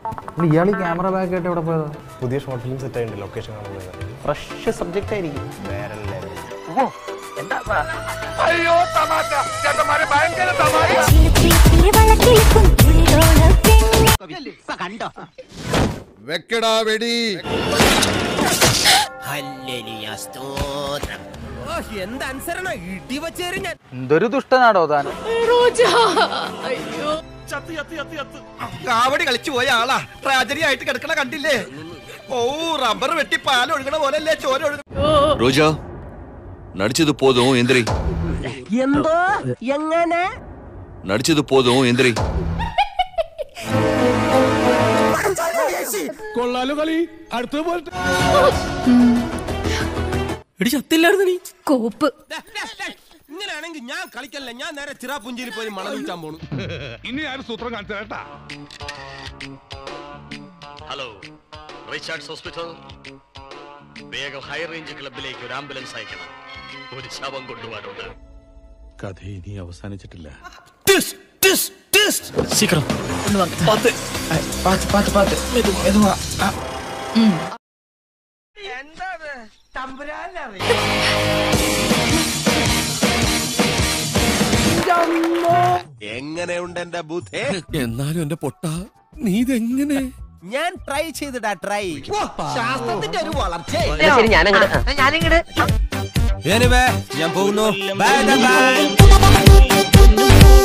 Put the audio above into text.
ഇയാൾ ഈ camera back ആയിട്ട് എവിടെ പോയതാ പുതിയ ഷോർട്ട് ഫിലിം സെറ്റ് ആയിട്ടുണ്ട് ലൊക്കേഷൻ കാണാൻ പോയത് ഫ്രഷ് സബ്ജക്റ്റ് ആയിരിക്കും വേറെ ലെവൽ വെക്കടാ വെടി എന്തനുസരണ ഇടി വച്ചേരും ഞാൻ എന്തൊരു ദുഷ്ടനാടോ താൻ കാവടി കളിച്ചു പോയ ആളാ ട്രാജഡി ആയിട്ട് കിടക്കണ കണ്ടില്ലേ ഓ റബ്ബർ വെട്ടി പാൽ ഒഴുകണ പോലല്ലേ ചോര ഒഴുകണ ரோஜா நடிச்சது போதும் எந்திரி എന്തോ എങ്ങനെ நடிச்சது போதும் எந்திரி കൊള്ളാലോ കളി അടുത്ത പോലത്തെ എടി ചത്തില്ലായിരുന്നു നീ കോപ്പ് ഇങ്ങനെയാണെങ്കിൽ ഞാൻ കളിക്കല്ല ഞാൻ നേരെ ചിറാപുഞ്ചിയിൽ പോയി മണം വിൽക്കാൻ പോണു ഇനി ആരും സൂത്രം കാണിച്ചു കേട്ടാ ഹലോ റിച്ചാർഡ്സ് ഹോസ്പിറ്റൽ വേഗം ഹൈ റേഞ്ച് ക്ലബിലേക്ക് ഒരു ആംബുലൻസ് അയക്കണം ഒരു ശവം കൊണ്ടുപോകാനുണ്ട് കഥ ഇനി അവസാനിച്ചിട്ടില്ല എങ്ങനെയുണ്ട് എന്റെ ബുദ്ധേ എന്നാലും എന്റെ പൊട്ട നീ ഇതെങ്ങനെ ഞാൻ ട്രൈ ചെയ്തിടാ ട്രൈ ശാസ്ത്രത്തിന്റെ ഒരു വളർച്ച ശരി ഞാനങ്ങട് ഞാനിങ്ങട് ഞാൻ പോകുന്നു ബൈ ബൈ